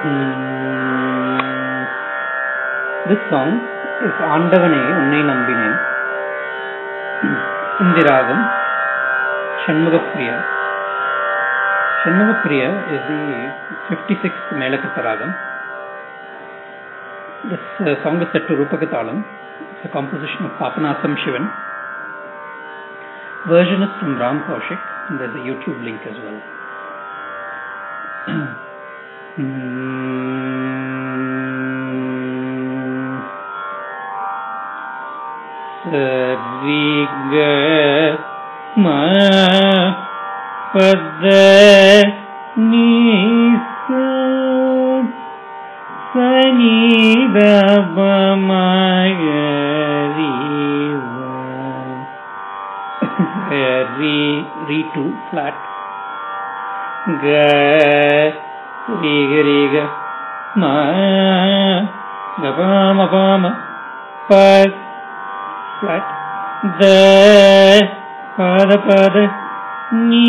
Mm, This song is ஆண்டவனே உன்னை நம்பினேன் இந்த ராகம் Shanmugapriya Shanmugapriya is the 56th மேலகத்த ராகம் This uh, song is set to Rupakatalam. It's a composition of Papanasam Shivan. Version is from Ram Kaushik, and there's a YouTube link as well. Sarviga ma pada nisa sanida re re two flat ga re ga re ga ma ga pa ma pa ma pa flat the pa da pa da ni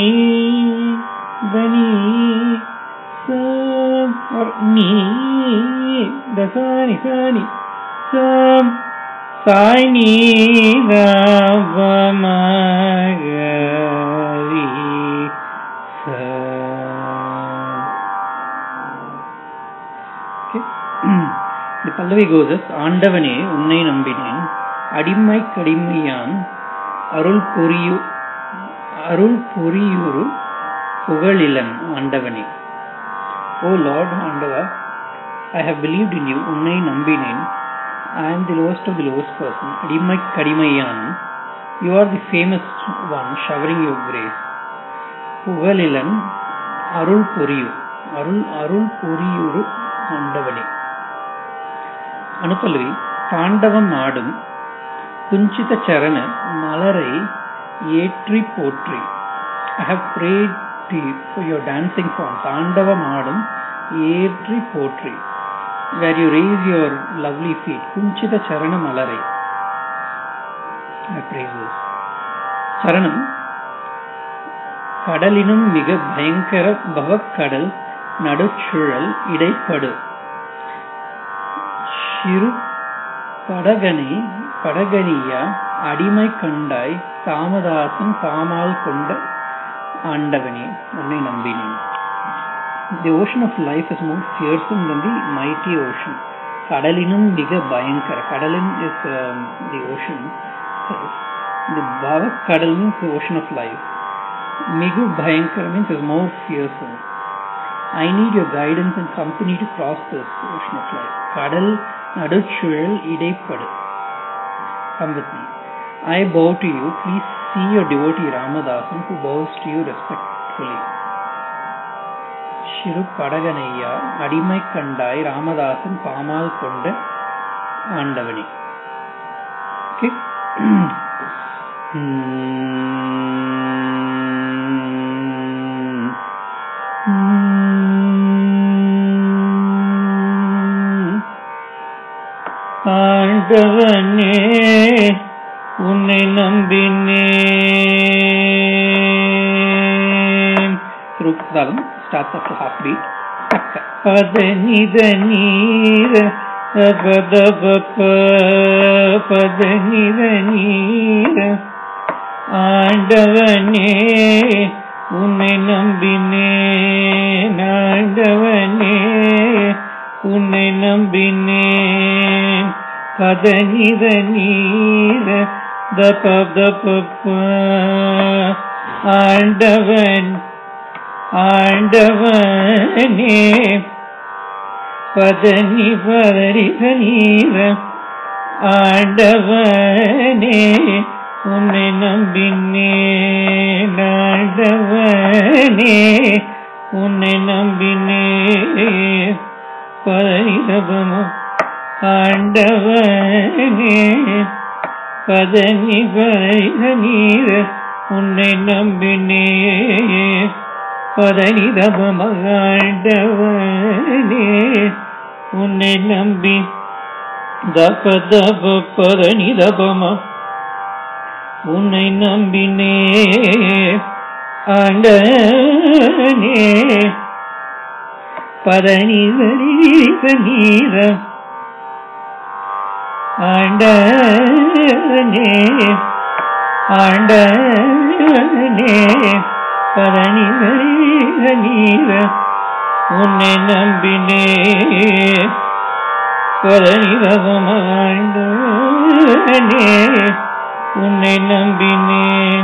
da ni sa or ni da sa ni sa ni sam sai ni da va ma ga ri sa okay the pallavi goes as ஆண்டவனே உன்னை நம்பினேன் அடிமை கடிமையான் அருள் புரியு அருள் புரியுரு புகழிலன் ஆண்டவனே ஓ Lord ஆண்டவா I have believed in you உன்னை நம்பினேன் I am the lowest of the lowest person அடிமை கடிமையான் you are the famous one showering your grace புகழிலன் அருள் பொரியு அருள் அருள் பொரியுரு ஆண்டவனே அனுப்பல்வி தாண்டவம் ஆடும் குஞ்சித சரண மலரை ஏற்றி போற்றி I have prayed to you for your dancing form தாண்டவம் ஆடும் ஏற்றி போற்றி where you raise your lovely feet குஞ்சித சரண மலரை I praise this சரணம் கடலினும் மிக பயங்கர பவக்கடல் நடுச்சுழல் இடைப்படு சிறு படகனை படகனியா அடிமை கண்டாய் தாமதாசன் பாமால் கொண்ட ஆண்டவனே உன்னை நம்பினேன் The ocean of life is more fearsome than the mighty ocean. கடலினும் மிக பயங்கர கடலின் is um, the ocean. The Bhava கடல் means the ocean of life. மிகு பயங்கர means is more fearsome. I need your guidance and company to cross this ocean of life. கடல் நடுச்சுழல் இடைப்படு Come with me. I bow to you. Please see your devotee Ramadasan who bows to you respectfully. சிறு படகனையா அடிமை கண்டாய் ராமதாசன் பாமால் கொண்ட ஆண்டவனே Okay? ஆண்டவனே உன்னை நம்பினேன் ருக்தாலம் starts after half beat பத நித நீர பத பத நித நீர ஆண்டவனே உன்னை நம்பினேன் ஆண்டவனே உன்னை நம்பினேன் பதனித நீர தப தப ஆண்டவன் ஆண்டவனே பதனி பதரித நீர ஆண்டவனே உன்னை நம்பினேன் ஆண்டவனே உன்னை நம்பினேன் பரிதபமோ ஆண்டவனே பதனி பரித நீர உன்னை நம்பினே பதனிதபம ஆண்டவனே உன்னை நம்பி தப தப பதனிதபம உன்னை நம்பினே ஆண்டனே பதனி சரீச நீர ஆண்டனே ஆண்டனே பதனி சரீச நீர உன்னை நம்பினே பதனி ரவமாண்டனே உன்னை நம்பினேன்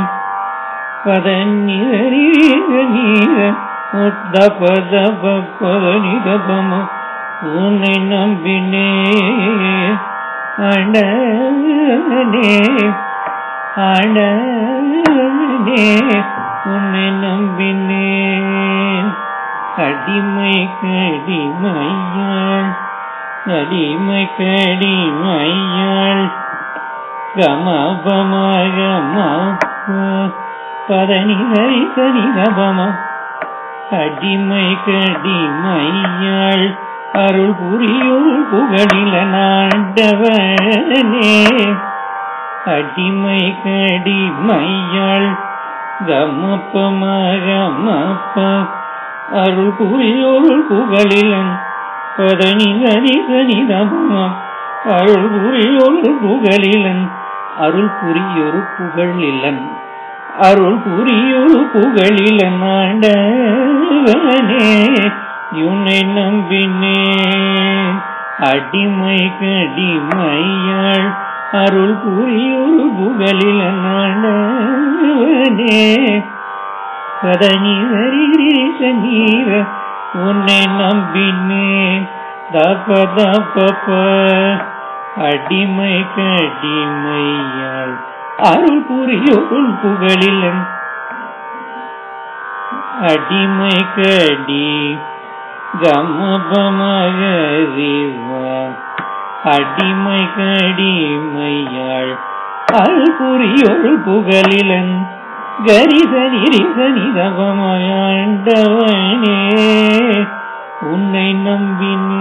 பதநீர நீர உத்தப தப பதனி தபம உன்னை நம்பினே ஆண்டனே ஆண்டனே உன்னை நம்பினேன் அடிமை கடிமையாள் அடிமை கடிமையாள் கமபமகமப்ப பதனி ஹரி சனி கபம அடிமை கடிமையாள் அருள் புரியுள் புகழில நாண்டவனே அடிமை கடிமையாள் கமப்ப மகமப்ப அருள் புரியுள் புகழிலன் பதனி ஹரி சனி கபம அருள் புரியொரு புகழிலன் அருள் புரியொரு புகழிலன் அருள் புரியொரு புகழிலன் ஆண்டவனே உன்னை நம்பினே அடிமை கடிமையாள் அருள் புரியொரு புகழிலன் ஆண்டவனே பதனி ஹரிகிரீச நீர உன்னை நம்பினேன் தப தப அடிமை கடிமையாள் அருள் புரியுள் புகழிலன் அடிமை கடி கமபமகரிவ அடிமை கடிமையாள் அருள் புரியுள் புகழிலன் கரிசனி ரிசனி தபமயாண்டவனே உன்னை நம்பினே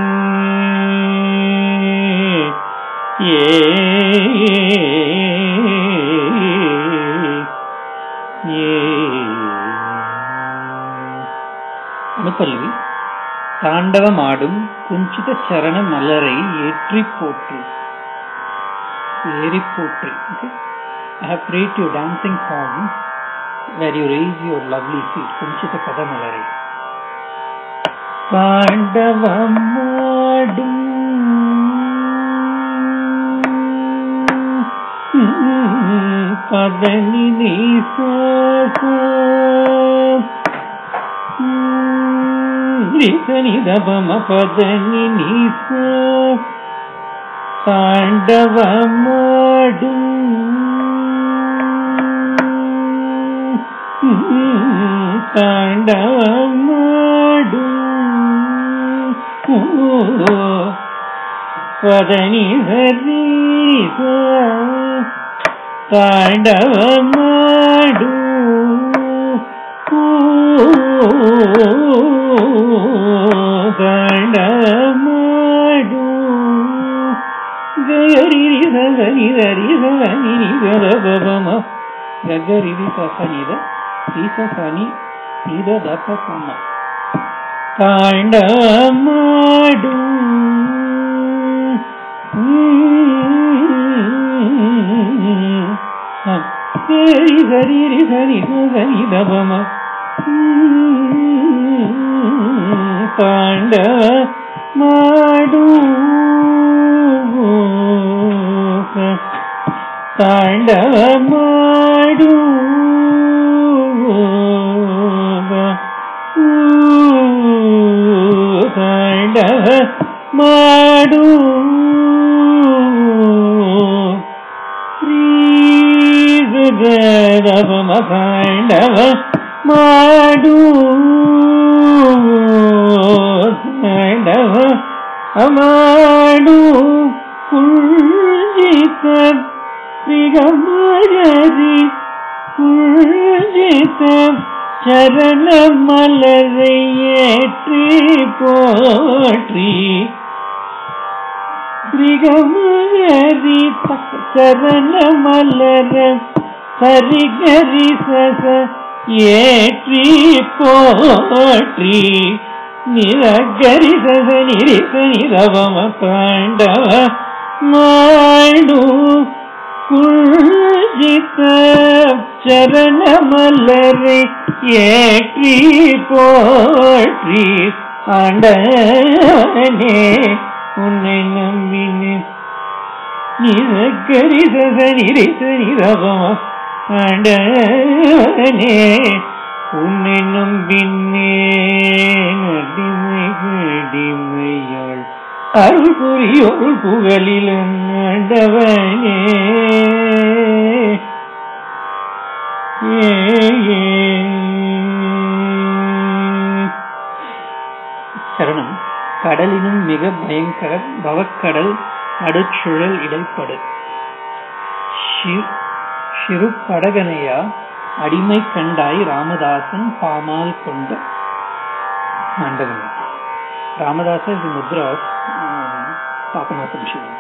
ஏ அனுப்பல்லவி தாண்டவமாடும் குஞ்சித சரண மலரை ஏற்றி போற்று ஏறி போற்று I have prayed your dancing song where you raise your lovely feet. குஞ்சித பதமலரை பாண்டவமாடும் பதனி நீசனி தபம பதனி நீச தாண்டவமாடும் தாண்டவமாடும் பதனி ஹரீச தாண்டவமாடு தாண்டவமாடு கரிரி சகரி ஹரி சகனி நிகரபம கரிரி சகனித சீச சனி நித தப்ப சம தாண்டவமாடு ஹரி ஹரி ஹரி ஹரி தபம பாண்டவ மாடு தாண்டவ மாடு தாண்டவ மாடு ಶ್ರೀಗದವ ಪಾಂಡವ ಮಾಡು ಪಾಂಡವ ಮಾಡು ಕುಳ್ಜಿತ ಶ್ರೀಗಮರಿ ಕುಳ್ಜಿತ சரண மலரை ஏற்றி போற்றி கிரிகமரி சரண மலர சரிகரி சச ஏற்றி போற்றி நிரகரி சத நிரிச நிரவம பாண்டவ மாடு குள்ஜித்த சரண மலரை ஏற்றி போற்றி ஆண்டனே உன்னை நம்பினேன் நிரகரி சத நிரிச நிரவம ஆண்டனே உன்னை நம்பினேன் அடிமை அடிமையாள் அருள் புரியோள் புகழில் ஆண்டவனே ஏ ஏ. சரணம் கடலினும் மிக பயங்கர பவக்கடல் நடுச்சுழல் இடைப்படு ஷி- சிறு படகனையா அடிமை கண்டாய் ராமதாசன் பாமால் கொண்ட ஆண்டவன் ராமதாச இது முத்ரா பாபநாசம் சிவன்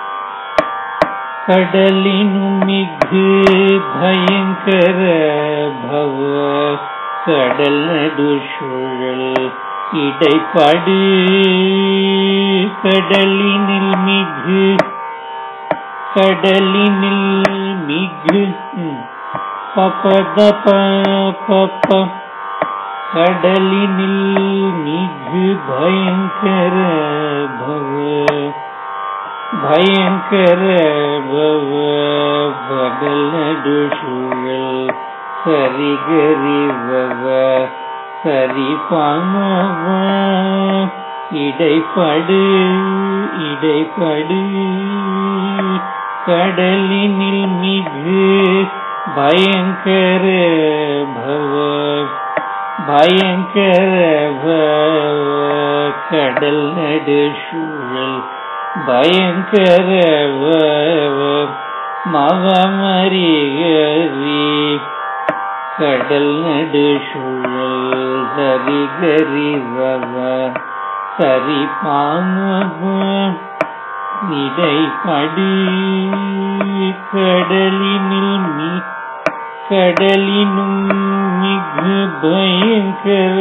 கடலினும் மிகு பயங்கர பவ கடல் நடுசுழல் இடைப்படு கடலினில் மிகு கடலினில் மிகு ம், பபத பப்ப கடலினில் மிகு பயங்கர பவ பயங்கர பவ பகல் நடுசுழல் சரிகரி பவ சரி பாமவ இடைப்படு இடைப்படு கடலினில் மிகு பயங்கர பவ பயங்கர பவ கடல் நடுசூழல் பயங்கர பவ மவமரிகரி கடல் நடுசூழல் சரி கரி பவ சரி பாமவ இடைப்படு கடலினில் மீ கடலினும் மிகு பயங்கர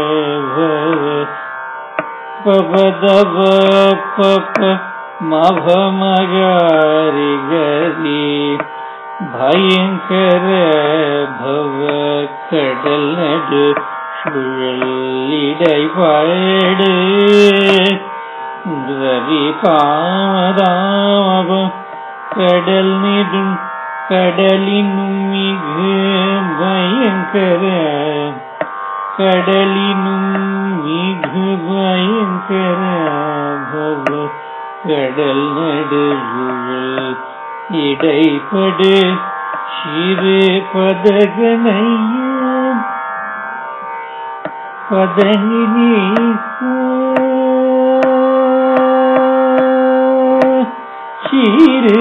பபதவ பப மகமகாரிகரி பயங்கர பவ கடல் நடு சுழல் இடைப்பாடு ரவி பாமதாமப கடல் நெடும் கடலினும் மிகு பயங்கர கடலினும் மிகு பயங்கர பவ கடல் நடுகுழல் இடைப்படு சிறு பதகனையும் பதனினி சிறு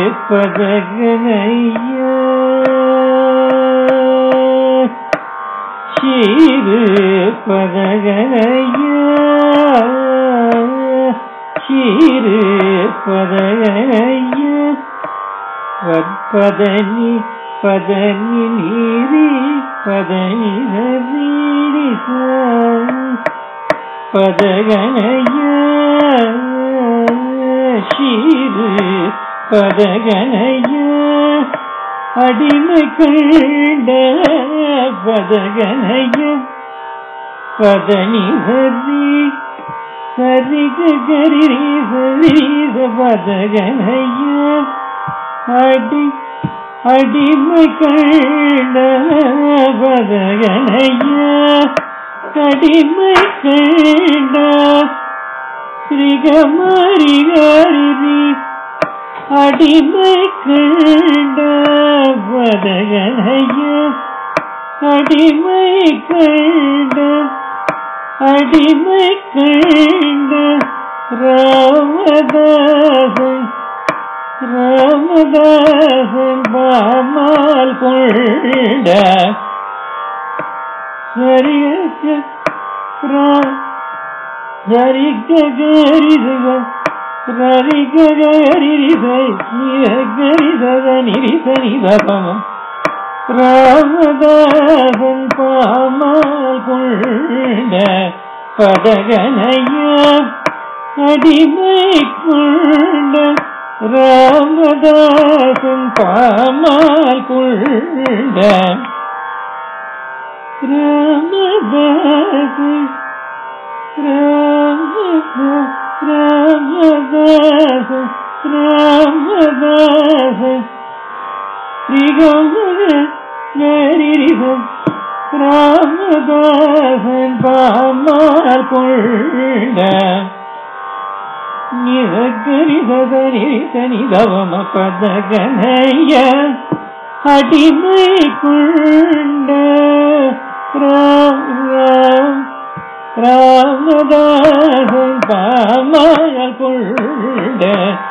பதகனைய சிறு பதகனைய சிறு பதகனைய பதனி பதனி நீரி பதனி நீரி பதகனைய சீரு பதகனைய அடிமை கண்ட பதகனைய பதனி ஹரி சரி கரி சரி பதகனைய அடி அடிமை கண்ட பதகனைய அடிமை கண்ட ஸ்ரீகமரிகரி அடிமை கண்ட பதகனைய அடிமை கண்ட அடிமை கண்ட ராமதாசன் ராமதாசன் பாமால் கொண்ட சரிய சரிகரிசக சரிகரிசை நிரகரிசக நிரிசனிதபம ராமதாசன் பாமால் கொண்ட படகனைய அடிமை கொண்ட ராமதாசன் பாமால் கொண்ட ராமதாசன் ராமதாசன் ராமதாசன் ராமதாசன் ஸ்ரீகோமர நேரிரிசம் ராமதாசன் பாமால் கொண்ட நிரகரிசரி தனிதவம பதகனைய அடிமை கொண்ட ராம் ராம் ராமதாசன் பாமால் கொண்ட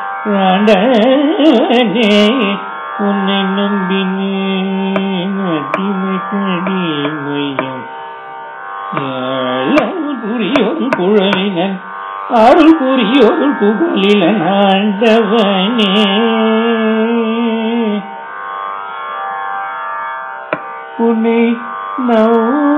ராண்டனே உன்னை நம்பினேன் அடிமை கடிமையம் அருள் புரியோர் குழலினன் அருள் புரியோர் புகழிலன் ஆண்டவனே உன்னை நவ